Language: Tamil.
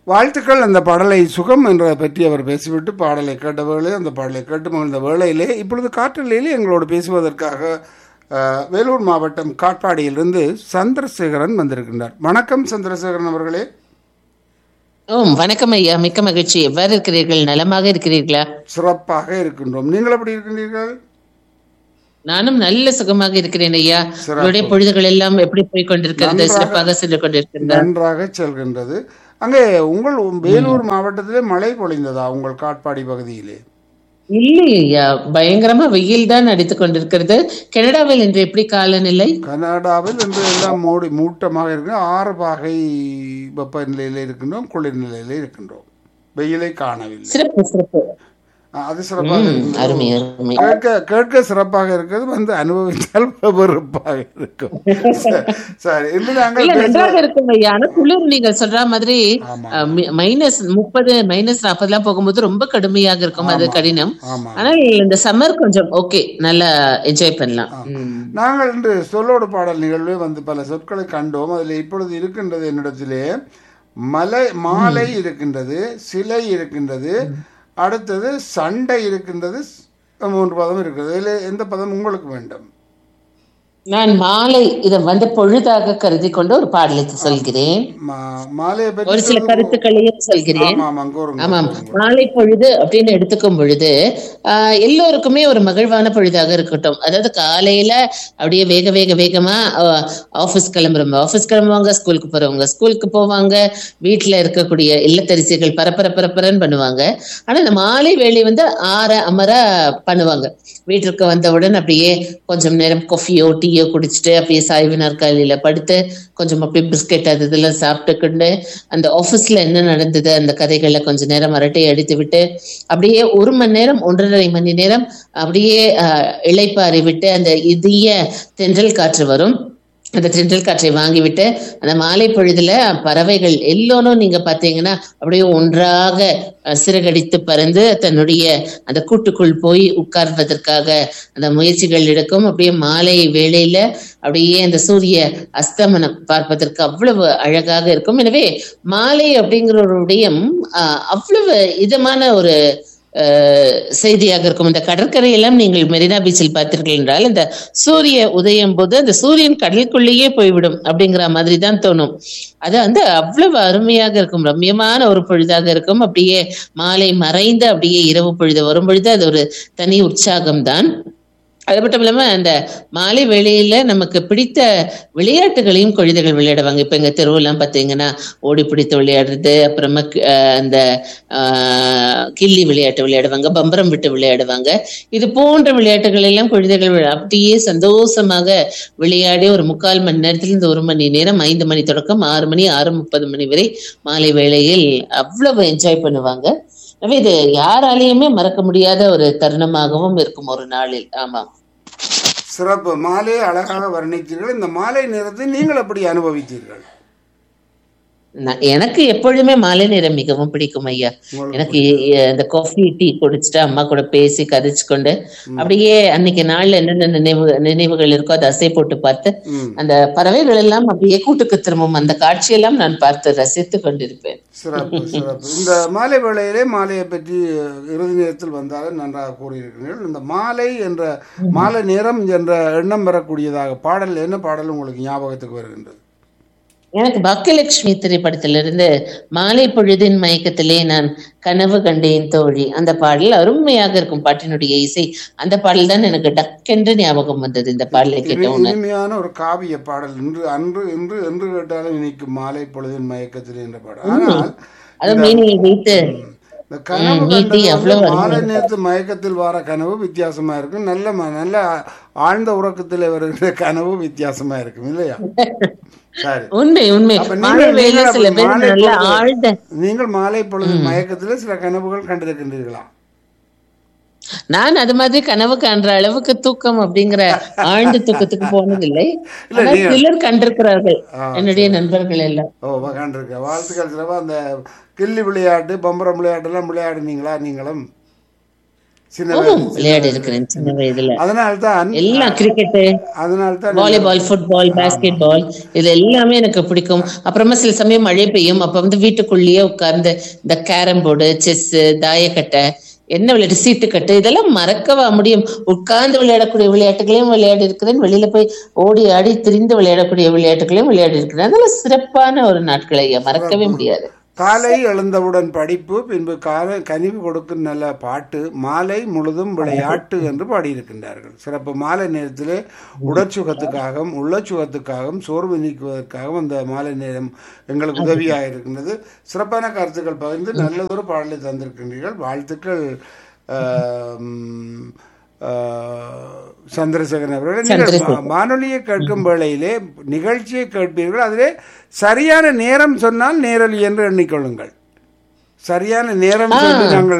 வாழ்த்துக்கள் அந்த பாடலை சுகம் என்ற பற்றி அவர் பேசிவிட்டு பாடலை கேட்ட வேளை அந்த பாடலை கேட்டு மகிழ்ந்த வேளையிலே இப்பொழுது காற்றலையிலே எங்களோடு பேசுவதற்காக அஹ், வேலூர் மாவட்டம் காட்பாடியிலிருந்து சந்திரசேகரன் வந்திருக்கின்றார் வணக்கம் சந்திரசேகரன் அவர்களே ஓம் வணக்கம் ஐயா மிக்க மகிழ்ச்சி எவ்வாறு இருக்கிறீர்கள் நலமாக இருக்கிறீர்களா சிறப்பாக இருக்கின்றோம் நீங்கள் எப்படி இருக்கின்றீர்கள் நானும் நல்ல சுகமாக இருக்கிறேன் ஐயா சிறப்பு. உங்களுடைய பொழுதுகள் எல்லாம் எப்படி போய் கொண்டிருக்கிறது நன்றாக- சிறப்பாக சென்று கொண்டிருக்கிறது நன்றாக செல்கின்றது அங்கே உங்கள் வேலூர் மாவட்டத்திலே மழை பொழிந்ததா உங்கள் காட்பாடி பகுதியிலே இல்லை ஐயா பயங்கரமா வெயில் தான் அடித்துக் கொண்டிருக்கிறது கனடாவில் இன்று எப்படி காலநிலை கனடாவில் இன்று எல்லாம் மூடி மூட்டமாக இருக்கு ஆறு பாகை வெப்பநிலையில் இருக்கின்றோம் குளிர் நிலையில இருக்கின்றோம் வெயிலை காணவில்லை சிறப்பு சிறப்பு ஆ, அது சிறப்பாக ம், இருக்கின்றது. அருமை அருமை கேட்க கேட்க சிறப்பாக இருக்கிறது வந்து அனுபவித்தால் வெறுப்பாக இருக்கும் சரி, சரி இன்று நாங்கள் இல்ல பேசுவது- நன்றாக இருக்கும் ஐயா ஆனா குளிர் நீங்கள் சொல்ற மாதிரி ஆமா மைனஸ் முப்பது மைனஸ் நாற்பது எல்லாம் போகும்போது ரொம்ப கடுமையாக இருக்கும் அது கடினம் ஆமா ஆனால் இந்த சம்மர் கொஞ்சம் ஓகே நல்லா என்ஜாய் பண்ணலாம் ம். நாங்கள் இன்று சொல்லோடு பாடல் நிகழ்வே வந்து பல சொற்களை கண்டோம் அதில் இப்பொழுது இருக்கின்றது என்னிடத்திலே மலை மாலை இருக்கின்றது சிலை இருக்கின்றது அடுத்தது சண்டை இருக்கின்றது மூன்று பதம் இருக்கிறது இதில் எந்த பதம் உங்களுக்கு வேண்டும் நான் மாலை இதை வந்து பொழுதாக கருதி கொண்டு ஒரு பாடலை சொல்கிறேன் மா- மாலையை பற்றி ஒரு சில கருத்துக்களையும் சொல்கிறேன் ஆமா ஆமாம் கூறுங்க ஆமாம் மாலை பொழுது அப்படின்னு எடுத்துக்கும் பொழுது ஆஹ், எல்லோருக்குமே ஒரு மகிழ்வான பொழுதாக இருக்கட்டும் அதாவது காலையில அப்படியே வேக வேக வேகமா ஆஹ், ஆபீஸ் கிளம்புறவங்க ஆபீஸ் கிளம்புவாங்க ஸ்கூலுக்கு போறவங்க ஸ்கூலுக்கு போவாங்க வீட்டுல இருக்கக்கூடிய இல்லத்தரிசிகள் பரப்பர பரப்பரன்னு பண்ணுவாங்க ஆனா இந்த மாலை வேலை வந்து ஆற அமர பண்ணுவாங்க வீட்டிற்கு வந்தவுடன் அப்படியே கொஞ்சம் நேரம் காஃபியோ டீயோ குடிச்சிட்டு அப்படியே சாய்வு நாற்காலியில படுத்து கொஞ்சம் அப்படியே பிஸ்கெட் அது இதெல்லாம் சாப்பிட்டுக்கிண்டு அந்த ஆபீஸ்ல என்ன நடந்தது அந்த கதைகளை கொஞ்ச நேரம் அரட்டை அடித்து விட்டு அப்படியே ஒரு மணி நேரம் ஒன்றரை மணி நேரம் அப்படியே ஆஹ், இளைப்பாறி விட்டு அந்த இதய தென்றல் காற்று வரும் அந்த தென்றல் காற்றை வாங்கிவிட்டு அந்த மாலை பொழுதுல பறவைகள் எல்லோரும் நீங்க பாத்தீங்கன்னா அப்படியே ஒன்றாக அஹ், சிறகடித்து பறந்து தன்னுடைய அந்த கூட்டுக்குள் போய் உட்கார்வதற்காக அந்த முயற்சிகள் எடுக்கும் அப்படியே மாலை வேளையில அப்படியே அந்த சூரிய அஸ்தமனம் பார்ப்பதற்கு அவ்வளவு அழகாக இருக்கும் எனவே மாலை அப்படிங்கிற ஒரு விடயம் ஆஹ், அவ்வளவு இதமான ஒரு அஹ், செய்தியாக இருக்கும் இந்த கடற்கரையெல்லாம் நீங்கள் மெரினா பீச்சில் பார்த்தீர்கள் என்றால் இந்த சூரிய உதயம் போது அந்த சூரியன் கடலுக்குள்ளேயே போய்விடும் அப்படிங்கிற மாதிரி தான் தோணும் அது வந்து அவ்வளவு அருமையாக இருக்கும் ரம்யமான ஒரு பொழுதாக இருக்கும் அப்படியே மாலை மறைந்து அப்படியே இரவு பொழுது வரும் பொழுது அது ஒரு தனி உற்சாகம் தான் அது மட்டும் இல்லாம அந்த மாலை வேளையில நமக்கு பிடித்த விளையாட்டுகளையும் குழந்தைகள் விளையாடுவாங்க இப்ப எங்க தெருவெல்லாம் பாத்தீங்கன்னா ஓடி பிடித்து விளையாடுறது அப்புறமா க- அஹ் அந்த ஆஹ், கில்லி விளையாட்டு விளையாடுவாங்க பம்பரம் விட்டு விளையாடுவாங்க இது போன்ற விளையாட்டுகள் எல்லாம் குழந்தைகள் விளை- அப்படியே சந்தோஷமாக விளையாடி ஒரு முக்கால் மணி நேரத்துல இருந்து ஒரு மணி நேரம் ஐந்து மணி தொடக்கம் ஆறு மணி ஆறு முப்பது மணி வரை மாலை வேளையில் அவ்வளவு என்ஜாய் பண்ணுவாங்க எனவே இது யாராலையுமே மறக்க முடியாத ஒரு தருணமாகவும் இருக்கும் ஒரு நாளில் ஆமா சிறப்பு மாலையை அழகாக வர்ணித்தீர்கள் இந்த மாலை நேரத்தை நீங்கள் எப்படி அனுபவித்தீர்கள் நான் எனக்கு எப்பொழுதுமே மாலை நேரம் மிகவும் பிடிக்கும் ஐயா உங்களுக்கு எனக்கு அஹ், இந்த காஃபி டீ குடிச்சிட்டு அம்மா கூட பேசி கதைச்சு கொண்டு அப்படியே அன்னைக்கு நாள்ல என்னென்ன நினைவு நினைவுகள் இருக்கோ அதை அசை போட்டு பார்த்து ம் அந்த பறவைகள் எல்லாம் அப்படியே கூட்டுக்கு திரும்பும் அந்த காட்சியெல்லாம் நான் பார்த்து ரசித்து கொண்டிருப்பேன் சிறப்பு சிறப்பு இந்த மாலை வேளையிலே மாலையை பற்றி இறுதி நேரத்தில் வந்தாலும் நன்றாக கூறியிருக்கிறீர்கள் இந்த மாலை என்ற மாலை நேரம் என்ற எண்ணம் பெறக்கூடியதாக பாடல் என்ன பாடல் உங்களுக்கு ஞாபகத்துக்கு வருகின்றது எனக்கு பாக்கியலட்சுமி திரைப்படத்திலிருந்து மாலை பொழுதின் மயக்கத்திலே நான் கனவு கண்டேன் தோழி அந்த பாடல் அருமையாக இருக்கும் பாட்டினுடைய இசை அந்த பாடல் தான் எனக்கு டக்கென்று ஞாபகம் வந்தது இந்த பாடலை கேட்ட இனி- உடனே இனிமையான ஒரு காவிய பாடல் இன்று அன்று இன்று என்று கேட்டாலும் இனிக்கும் மாலை பொழுதின் மயக்கத்தில் என்ற பாடல் ஆனால் அது மீனியை வைத்து இந்த கனவு ம், நீட்டி கண்டது அவ்வளவு வந்து மாலை நேரத்து மயக்கத்தில் வர கனவு வித்தியாசமா இருக்கும் நல்ல ம- நல்ல ஆழ்ந்த உறக்கத்தில் வருகிற கனவு வித்தியாசமா இருக்கும் இல்லையா சரி உண்மை உண்மை அப்ப மாலை நீங்கள் வேலை நீங்கள் சில அப்படி பேர் மாலை நல்ல பொழுது- ஆழ்ந்த நீங்கள் மாலை பொழுது மயக்கத்தில் சில கனவுகள் கண்டிருக்கின்றீர்களா நான் அது மாதிரி கனவு காண்ற அளவுக்கு தூக்கம் அப்படிங்கிற ஆழ்ந்த தூக்கத்துக்கு போனதில்லை இல்ல, ஆனா நீங்க- சிலர் கண்டிருக்கிறார்கள் ஆ, என்னுடைய நண்பர்கள் எல்லாம் ஓ கண்டிருக்க வாழ்த்துக்கள் சிலவா அந்த கில்லி விளையாட்டு பம்பரம் விளையாட்டுலாம் விளையாடுனீங்களா நீங்களும் சின்ன ஆமாம், வயது விளையாடி இருக்கிறேன் சின்ன வயதுல அதனால்தான் எல்லாம் கிரிக்கெட்டு அதனால்தான் வாலிபால் ஃபுட்பால் பாஸ்கெட் பால் இது எல்லாமே எனக்கு பிடிக்கும் அப்புறமா சில சமயம் மழை பெய்யும் அப்ப வந்து வீட்டுக்குள்ளேயே உட்கார்ந்து இந்த கேரம் போர்டு செஸ் தாயக்கட்டை என்ன விளையாட்டு சீட்டுக்கட்டு இதெல்லாம் மறக்கவா முடியும் உட்கார்ந்து விளையாடக்கூடிய விளையாட்டுகளையும் விளையாடி இருக்கிறேன் வெளியில போய் ஓடி ஆடி திரிந்து விளையாடக்கூடிய விளையாட்டுகளையும் விளையாடி இருக்கிறேன் அதெல்லாம் சிறப்பான ஒரு நாட்கள் ஐயா மறக்கவே முடியாது காலை எழுந்தவுடன் படிப்பு பின்பு காலை கனிவு கொடுக்கும் நல்ல பாட்டு மாலை முழுதும் விளையாட்டு என்று பாடியிருக்கின்றார்கள் சிறப்பு மாலை நேரத்திலே உடற்சுகத்துக்காகவும் உள்ளச்சுகத்துக்காகவும் சோர்வு நீக்குவதற்காகவும் அந்த மாலை நேரம் எங்களுக்கு உதவியாக இருக்கின்றது சிறப்பான கருத்துக்கள் பகிர்ந்து நல்லதொரு பாடலை தந்திருக்கின்றீர்கள் வாழ்த்துக்கள் ஆம், ஆ, சந்திரசேகரன் அவர்களே நீங்கள் மா- வானொலியை கேட்கும் வேளையிலே நிகழ்ச்சியை கேட்பீர்கள் அதிலே சரியான நேரம் சொன்னால் நேரலி என்று எண்ணிக்கொள்ளுங்கள் சரியான நேரம் சொல்லி நாங்கள்